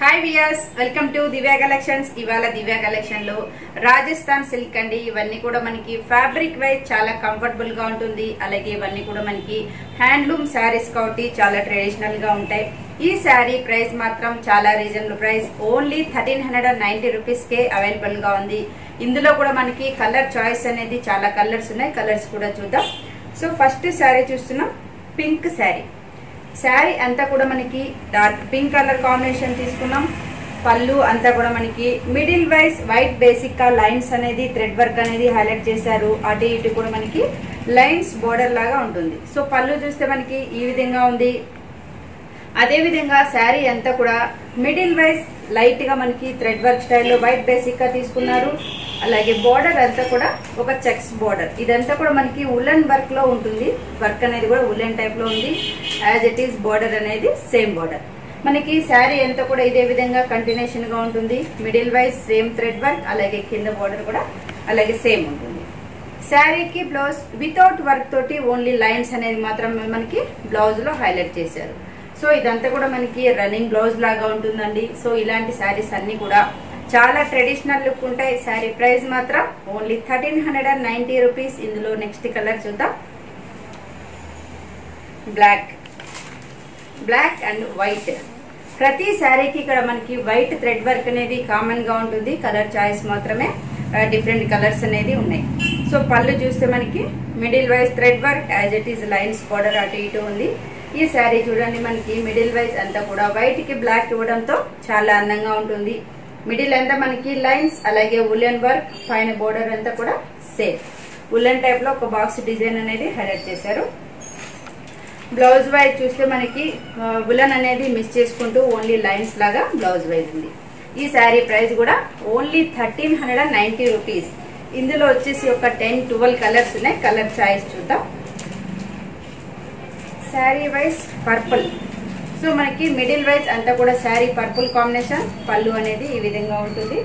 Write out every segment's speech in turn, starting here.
hi viewers welcome to Divya collections ఇవాళ Divya collection లో Rajasthan silk అండి ఇవన్నీ కూడా మనకి ఫ్యాబ్రిక్ వైజ్ చాలా కంఫర్టబుల్ గా ఉంటుంది అలాగే ఇవన్నీ కూడా మనకి హ్యాండ్లూమ్ శారీస్ కాబట్టి చాలా ట్రెడిషనల్ గా ఉంటాయి ఈ శారీ ప్రైస్ మాత్రం చాలా reasonable price only thirteen hundred and ninety rupees కే అవైలబుల్ గా ఉంది ఇందులో కూడా మనకి కలర్ చాయిస్ అనేది చాలా కలర్స్ ఉన్నాయి కలర్స్ కూడా చూద్దాం సో ఫస్ట్ శారీ చూస్తున్నాం పింక్ శారీ శారీ అంతా కూడా మనకి డార్క్ పింక్ కలర్ కాంబినేషన్ తీసుకున్నాం పళ్ళు అంతా కూడా మనకి మిడిల్ వైస్ వైట్ బేసిక్ గా లైన్స్ అనేది థ్రెడ్ వర్క్ అనేది హైలైట్ చేశారు అటు ఇటు కూడా మనకి లైన్స్ బోర్డర్ లాగా ఉంటుంది సో పళ్ళు చూస్తే మనకి ఈ విధంగా ఉంది అదే విధంగా శారీ అంతా కూడా మిడిల్ వైజ్ లైట్ గా మనకి థ్రెడ్ వర్క్ స్టైల్లో వైట్ బేసిక్ గా తీసుకున్నారు అలాగే బోర్డర్ అంతా కూడా ఒక చెక్స్ బోర్డర్ ఇదంతా కూడా మనకి ఉలెన్ వర్క్ లో ఉంటుంది వర్క్ అనేది కూడా ఉలెన్ టైప్ లో ఉంది యాజ్ ఇట్ ఈస్ బోర్డర్ అనేది సేమ్ బోర్డర్ మనకి శారీ అంతా కూడా ఇదే విధంగా కంటిన్యూషన్ గా ఉంటుంది middle wise same thread work అలాగే కింద బోర్డర్ కూడా అలాగే సేమ్ ఉంటుంది శారీకి బ్లౌజ్ వితౌట్ వర్క్ తోటి ఓన్లీ లైన్స్ అనేది మాత్రం మనకి బ్లౌజ్ లో హైలైట్ చేశారు సో ఇదంతా కూడా మనకి రన్నింగ్ బ్లౌజ్ లాగా ఉంటుందండి సో ఇలాంటి శారీస్ అన్ని కూడా చాలా ట్రెడిషనల్ లుక్ ఉంటాయి శారీ ప్రైస్ మాత్రం only thirteen hundred and ninety rupees ఇందులో నెక్స్ట్ కలర్ చూద్దాం బ్లాక్ బ్లాక్ అండ్ వైట్ ప్రతి శారీకి ఇక్కడ మనకి వైట్ థ్రెడ్ వర్క్ అనేది కామన్ గా ఉంటుంది కలర్ చాయిస్ మాత్రమే డిఫరెంట్ కలర్స్ అనేది ఉన్నాయి సో పళ్ళు చూస్తే మనకి middle wise thread work as it is lines border అటు ఇటు ఉంది ఈ శారీ చూడండి మనకి మిడిల్ వైజ్ అంతా కూడా వైట్ కి బ్లాక్ ఇవ్వడంతో చాలా అందంగా ఉంటుంది మిడిల్ అంతా మనకి లైన్స్ అలాగే ఉలెన్ వర్క్ పైన బోర్డర్ అంతా కూడా సేమ్ ఉలెన్ టైప్ లో ఒక బాక్స్ డిజైన్ అనేది హైలైట్ చేశారు బ్లౌజ్ వైజ్ చూస్తే మనకి ఉలన్ అనేది మిస్ చేసుకుంటూ ఓన్లీ లైన్స్ లాగా బ్లౌజ్ వైజ్ ఉంది ఈ శారీ ప్రైస్ కూడా only thirteen hundred and ninety rupees ఇందులో వచ్చేసి ఒక టెన్ ట్వెల్వ్ కలర్స్ ఉన్నాయి కలర్ చాయిస్ చూద్దాం శారీ వైజ్ పర్పుల్ సో మనకి మిడిల్ వైజ్ అంతా కూడా శారీ పర్పుల్ కాంబినేషన్ పళ్ళు అనేది ఈ విధంగా ఉంటుంది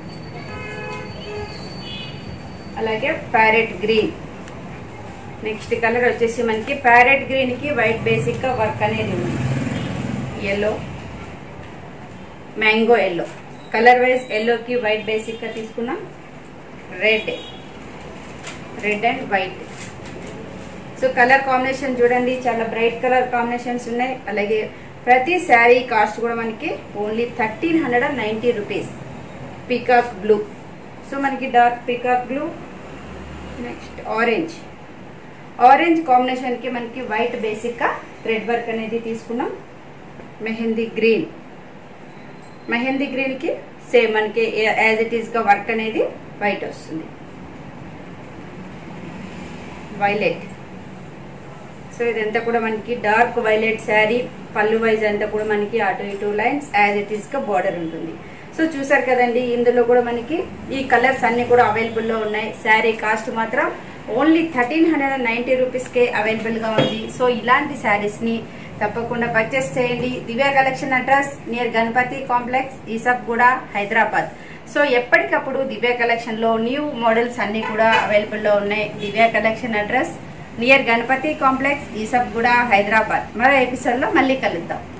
అలాగే ప్యారెట్ గ్రీన్ నెక్స్ట్ కలర్ వచ్చేసి మనకి ప్యారెట్ గ్రీన్ కి వైట్ బేసిక్ గా వర్క్ అనేది ఉంది yellow mango yellow colour wise ఎల్లోకి వైట్ బేసిక్ గా తీసుకున్నాం red red and white so colour combination చూడండి చాలా బ్రైట్ కలర్ కాంబినేషన్స్ ఉన్నాయి అలాగే ప్రతి శారీ కాస్ట్ కూడా మనకి only thirteen hundred and ninety rupees peacock blue so మనకి dark peacock blue next orange orange combination కి మనకి వైట్ బేసిక్ గా థ్రెడ్ వర్క్ అనేది తీసుకున్నాం మెహందీ గ్రీన్ మెహందీ గ్రీన్ కి సేమ్ మనకి యాజ్ ఇట్ ఈస్ గా వర్క్ అనేది వైట్ వస్తుంది వైలెట్ సో ఇదంతా కూడా మనకి డార్క్ వైలెట్ శారీ పళ్ళు వైజ్ అంతా కూడా మనకి అటు ఇటు లైన్స్ యాజ్ ఇట్ ఈస్ గా బార్డర్ ఉంటుంది సో చూసారు కదండి ఇందులో కూడా మనకి ఈ కలర్స్ అన్ని కూడా అవైలబుల్ లో ఉన్నాయి శారీ కాస్ట్ మాత్రం only thirteen hundred and ninety rupees కే అవైలబుల్ గా ఉంది సో ఇలాంటి శారీస్ ని తప్పకుండా పర్చేస్ చేయండి Divya collection address near Ganapathi complex ఈసబ్ కూడా హైదరాబాద్ సో ఎప్పటికప్పుడు దివ్య కలెక్షన్ లో న్యూ మోడల్స్ అన్ని కూడా అవైలబుల్ లో ఉన్నాయి Divya collection address near Ganapathi complex ఈసబ్ కూడా హైదరాబాద్ మరో ఎపిసోడ్ లో మళ్ళీ కలుద్దాం